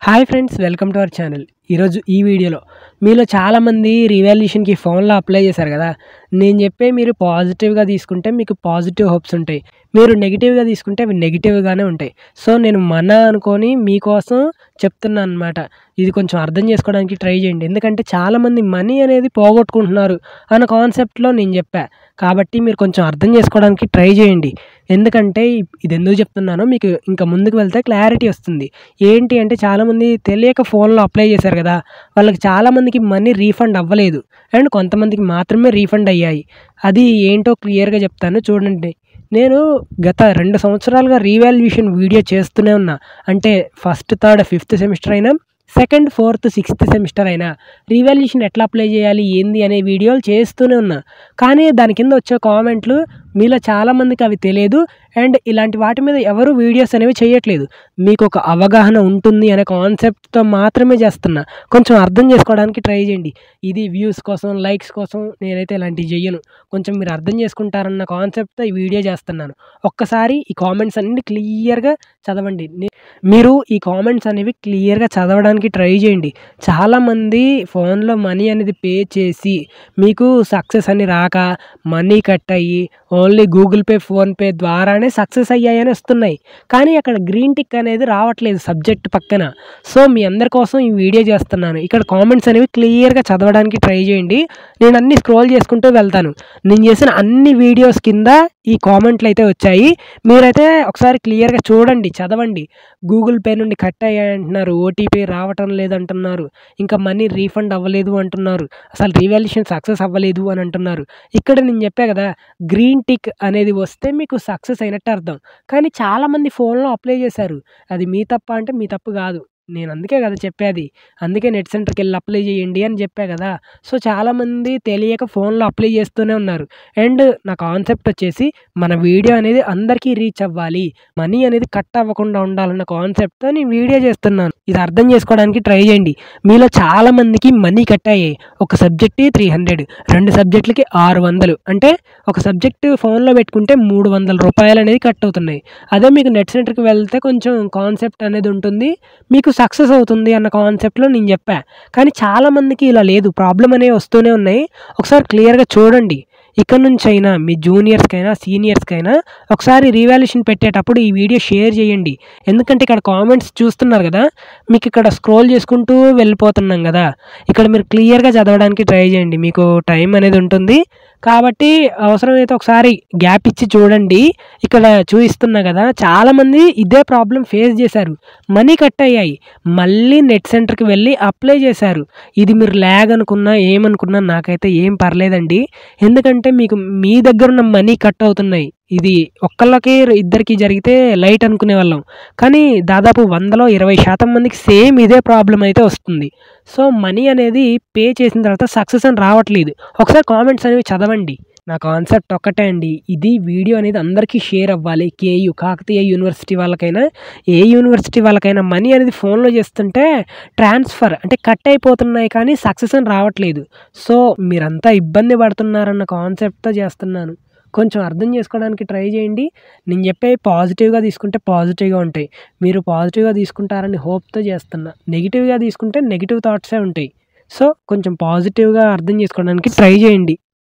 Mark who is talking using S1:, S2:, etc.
S1: hi friends welcome to our channel ఈరోజు ఈ వీడియోలో మీలో చాలామంది రివాల్యూషన్కి ఫోన్లో అప్లై చేశారు కదా నేను చెప్పే మీరు పాజిటివ్గా తీసుకుంటే మీకు పాజిటివ్ హోప్స్ ఉంటాయి మీరు నెగిటివ్గా తీసుకుంటే అవి నెగిటివ్గానే ఉంటాయి సో నేను మన అనుకొని మీకోసం చెప్తున్నాను అనమాట ఇది కొంచెం అర్థం చేసుకోవడానికి ట్రై చేయండి ఎందుకంటే చాలామంది మనీ అనేది పోగొట్టుకుంటున్నారు అన్న కాన్సెప్ట్లో నేను చెప్పా కాబట్టి మీరు కొంచెం అర్థం చేసుకోవడానికి ట్రై చేయండి ఎందుకంటే ఇప్- ఇది ఎందుకు చెప్తున్నానో మీకు ఇంకా ముందుకు వెళ్తే క్లారిటీ వస్తుంది ఏంటి అంటే చాలామంది తెలియక ఫోన్లో అప్లై చేశారు కదా వాళ్ళకి చాలామందికి మనీ రీఫండ్ అవ్వలేదు అండ్ కొంతమందికి మాత్రమే రీఫండ్ అయ్యాయి అది ఏంటో క్లియర్గా చెప్తాను చూడండి నేను గత రెండు సంవత్సరాలుగా రీవాల్యుయేషన్ వీడియో చేస్తూనే ఉన్నా అంటే ఫస్ట్ థర్డ్ ఫిఫ్త్ సెమిస్టర్ అయినా సెకండ్ ఫోర్త్ సిక్స్త్ సెమిస్టర్ అయినా రీవాల్యుయేషన్ ఎట్లా అప్లై చేయాలి ఏంది అనే వీడియోలు చేస్తూనే ఉన్నా కానీ దాని కింద వచ్చే కామెంట్లు మీలో చాలామందికి అవి తెలియదు అండ్ ఇలాంటి వాటి మీద ఎవరు వీడియోస్ అనేవి చేయట్లేదు మీకు ఒక అవగాహన ఉంటుంది అనే కాన్సెప్ట్తో మాత్రమే చేస్తున్నా కొంచెం అర్థం చేసుకోవడానికి ట్రై చేయండి ఇది వ్యూస్ కోసం లైక్స్ కోసం నేనైతే ఇలాంటివి చెయ్యను కొంచెం మీరు అర్థం చేసుకుంటారన్న కాన్సెప్ట్తో ఈ వీడియో చేస్తున్నాను ఒక్కసారి ఈ కామెంట్స్ అన్ని క్లియర్గా చదవండి నే- మీరు ఈ కామెంట్స్ అనేవి క్లియర్గా చదవడానికి ట్రై చేయండి చాలామంది ఫోన్లో మనీ అనేది పే చేసి మీకు సక్సెస్ అని రాక మనీ కట్ అయ్యి ఓన్లీ గూగుల్ పే ఫోన్పే ద్వారానే సక్సెస్ అయ్యాయని వస్తున్నాయి కానీ అక్కడ గ్రీన్ టిక్ అనేది రావట్లేదు సబ్జెక్ట్ పక్కన సో మీ అందరి కోసం ఈ వీడియో చేస్తున్నాను ఇక్కడ కామెంట్స్ అనేవి క్లియర్గా చదవడానికి ట్రై చేయండి నేను అన్ని స్క్రోల్ చేసుకుంటూ వెళ్తాను నేను చేసిన అన్ని వీడియోస్ కింద ఈ కామెంట్లు అయితే వచ్చాయి మీరైతే ఒకసారి క్లియర్గా చూడండి చదవండి గూగుల్ పే నుండి కట్ అయ్యాయి అంటున్నారు ఓటీపీ రావటం లేదంటున్నారు ఇంకా మనీ రీఫండ్ అవ్వలేదు అంటున్నారు అసలు రీవాల్యుయేషన్ సక్సెస్ అవ్వలేదు అని అంటున్నారు ఇక్కడ నేను చెప్పా కదా గ్రీన్ టిక్ అనేది వస్తే మీకు సక్సెస్ అయినట్టు అర్థం కానీ చాలామంది ఫోన్లో అప్లై చేశారు అది మీ తప్ప అంటే మీ తప్పు కాదు నేను అందుకే కదా చెప్పేది అందుకే నెట్ సెంటర్కి వెళ్ళి అప్లై చేయండి అని చెప్పా కదా సో చాలామంది తెలియక ఫోన్లో అప్లై చేస్తూనే ఉన్నారు అండ్ నా కాన్సెప్ట్ వచ్చేసి మన వీడియో అనేది అందరికీ రీచ్ అవ్వాలి మనీ అనేది కట్ అవ్వకుండా ఉండాలన్న కాన్సెప్ట్తో నేను వీడియో చేస్తున్నాను ఇది అర్థం చేసుకోవడానికి ట్రై చేయండి మీలో చాలా మందికి మనీ కట్ అయ్యాయి ఒక సబ్జెక్ట్ త్రీ హండ్రెడ్ రెండు సబ్జెక్టులకి ఆరు వందలు అంటే ఒక సబ్జెక్టు ఫోన్లో పెట్టుకుంటే మూడు వందల రూపాయలు అనేది కట్ అవుతున్నాయి అదే మీకు నెట్ సెంటర్కి వెళ్తే కొంచెం కాన్సెప్ట్ అనేది ఉంటుంది మీకు సక్సెస్ అవుతుంది అన్న కాన్సెప్ట్లో నేను చెప్పా కానీ చాలామందికి ఇలా లేదు ప్రాబ్లం అనేవి వస్తూనే ఉన్నాయి ఒకసారి క్లియర్గా చూడండి ఇక్కడ నుంచి అయినా మీ జూనియర్స్కైనా సీనియర్స్కైనా ఒకసారి రీవాల్యుయేషన్ పెట్టేటప్పుడు ఈ వీడియో షేర్ చేయండి ఎందుకంటే ఇక్కడ కామెంట్స్ చూస్తున్నారు కదా మీకు ఇక్కడ స్క్రోల్ చేసుకుంటూ వెళ్ళిపోతున్నాం కదా ఇక్కడ మీరు క్లియర్గా చదవడానికి ట్రై చేయండి మీకు టైం అనేది ఉంటుంది కాబట్టి అవసరమైతే ఒకసారి గ్యాప్ ఇచ్చి చూడండి ఇక్కడ చూపిస్తున్నా కదా చాలామంది ఇదే ప్రాబ్లం ఫేస్ చేశారు మనీ కట్ అయ్యాయి మళ్ళీ నెట్ సెంటర్కి వెళ్ళి అప్లై చేశారు ఇది మీరు ల్యాగ్ అనుకున్నా ఏమనుకున్నా నాకైతే ఏం పర్లేదండి ఎందుకంటే మీకు మీ దగ్గర ఉన్న మనీ కట్ అవుతున్నాయి ఇది ఒక్కళ్ళకి ఇద్దరికి జరిగితే లైట్ అనుకునే వాళ్ళం కానీ దాదాపు వందలో ఇరవై శాతం మందికి సేమ్ ఇదే ప్రాబ్లం అయితే వస్తుంది సో మనీ అనేది పే చేసిన తర్వాత సక్సెస్ అని రావట్లేదు ఒకసారి కామెంట్స్ అనేవి చదవండి నా కాన్సెప్ట్ ఒక్కటే అండి ఇది వీడియో అనేది అందరికీ షేర్ అవ్వాలి కేయు కాకతీయ యూనివర్సిటీ వాళ్ళకైనా ఏ యూనివర్సిటీ వాళ్ళకైనా మనీ అనేది ఫోన్లో చేస్తుంటే ట్రాన్స్ఫర్ అంటే కట్ అయిపోతున్నాయి కానీ సక్సెస్ అని రావట్లేదు సో మీరంతా ఇబ్బంది పడుతున్నారన్న కాన్సెప్ట్తో చేస్తున్నాను కొంచెం అర్థం చేసుకోవడానికి ట్రై చేయండి నేను చెప్పే పాజిటివ్గా తీసుకుంటే పాజిటివ్గా ఉంటాయి మీరు పాజిటివ్గా తీసుకుంటారని హోప్తో చేస్తున్నా నెగిటివ్గా తీసుకుంటే నెగిటివ్ థాట్సే ఉంటాయి సో కొంచెం పాజిటివ్గా అర్థం చేసుకోవడానికి ట్రై చేయండి